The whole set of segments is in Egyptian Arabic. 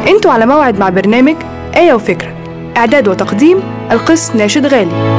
انتوا على موعد مع برنامج آية وفكرة إعداد وتقديم القس ناشد غالي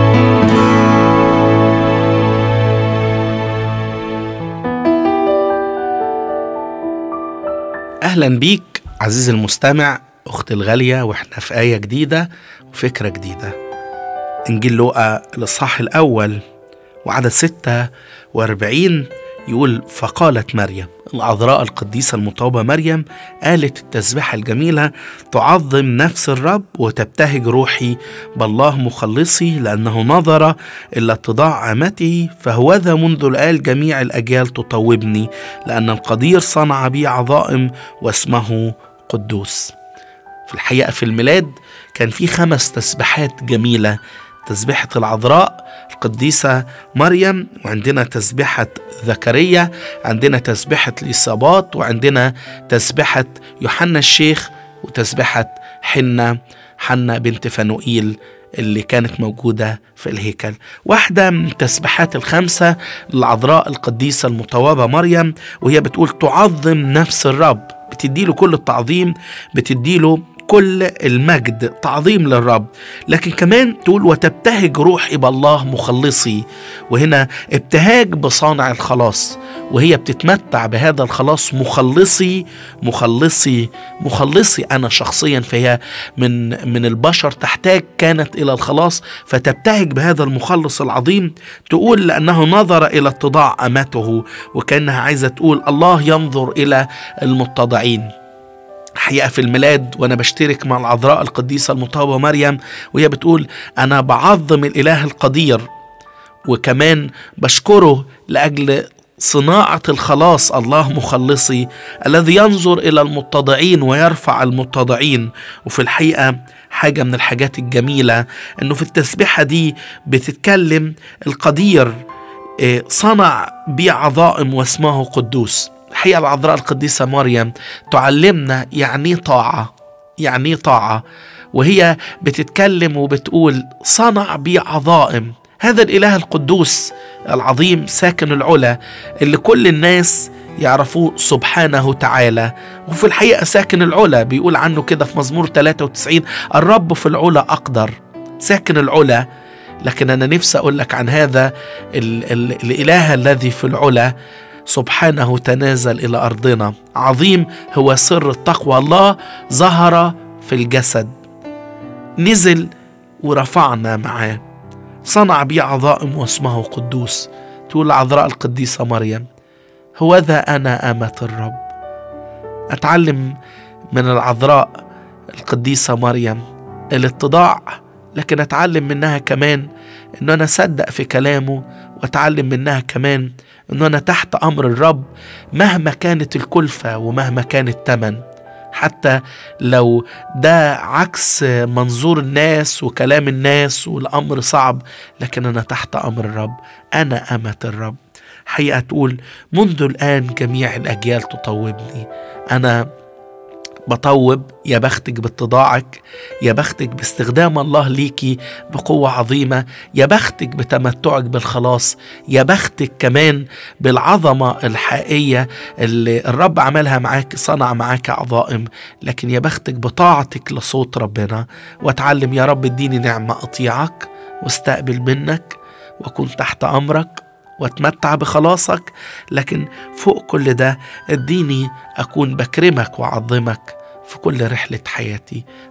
أهلا بيك عزيزي المستمع أختي الغالية وإحنا في آية جديدة وفكرة جديدة إنجيل لوقا الإصحاح الأول وعدد ستة وأربعين يقول فقالت مريم العذراء القديسة المطوبة مريم قالت التسبيحة الجميلة تعظم نفس الرب وتبتهج روحي بالله مخلصي لأنه نظر إلى اتضاع أمته فهوذا منذ الآل جميع الأجيال تطوبني لأن القدير صنع بي عظائم واسمه قدوس في الحقيقة في الميلاد كان في خمس تسبيحات جميلة تسبيحة العذراء القديسة مريم وعندنا تسبيحة زكريا عندنا تسبيحة الإصابات وعندنا تسبيحة يوحنا الشيخ وتسبيحة حنة حنة بنت فنوئيل اللي كانت موجودة في الهيكل واحدة من التسبيحات الخمسة للعذراء القديسة المطوبة مريم وهي بتقول تعظم نفس الرب بتديله كل التعظيم بتديله كل المجد تعظيم للرب لكن كمان تقول وتبتهج روحي بالله مخلصي وهنا ابتهاج بصانع الخلاص وهي بتتمتع بهذا الخلاص مخلصي مخلصي مخلصي انا شخصيا فهي من من البشر تحتاج كانت الى الخلاص فتبتهج بهذا المخلص العظيم تقول لانه نظر الى اتضاع امته وكانها عايزه تقول الله ينظر الى المتضعين حقيقة في الميلاد وأنا بشترك مع العذراء القديسة المطوبة مريم وهي بتقول أنا بعظم الإله القدير وكمان بشكره لأجل صناعة الخلاص الله مخلصي الذي ينظر إلى المتضعين ويرفع المتضعين وفي الحقيقة حاجة من الحاجات الجميلة أنه في التسبيحة دي بتتكلم القدير صنع بي عظائم واسمه قدوس الحقيقة العذراء القديسة مريم تعلمنا يعني طاعة يعني طاعة وهي بتتكلم وبتقول صنع بي عظائم هذا الإله القدوس العظيم ساكن العلا اللي كل الناس يعرفوه سبحانه تعالى وفي الحقيقة ساكن العلا بيقول عنه كده في مزمور 93 الرب في العلا أقدر ساكن العلا لكن أنا نفسي أقول لك عن هذا ال ال الإله الذي في العلا سبحانه تنازل الى ارضنا عظيم هو سر التقوى الله ظهر في الجسد نزل ورفعنا معاه صنع بي عظائم واسمه قدوس تقول العذراء القديسه مريم هوذا انا امه الرب اتعلم من العذراء القديسه مريم الاتضاع لكن اتعلم منها كمان ان انا اصدق في كلامه واتعلم منها كمان ان انا تحت امر الرب مهما كانت الكلفه ومهما كان الثمن حتى لو ده عكس منظور الناس وكلام الناس والامر صعب لكن انا تحت امر الرب انا امه الرب حقيقه تقول منذ الان جميع الاجيال تطوبني انا بطوب يا بختك باتضاعك يا بختك باستخدام الله ليكي بقوة عظيمة يا بختك بتمتعك بالخلاص يا بختك كمان بالعظمة الحقيقية اللي الرب عملها معاك صنع معاك عظائم لكن يا بختك بطاعتك لصوت ربنا واتعلم يا رب اديني نعمة أطيعك واستقبل منك وأكون تحت أمرك واتمتع بخلاصك لكن فوق كل ده اديني اكون بكرمك واعظمك في كل رحله حياتي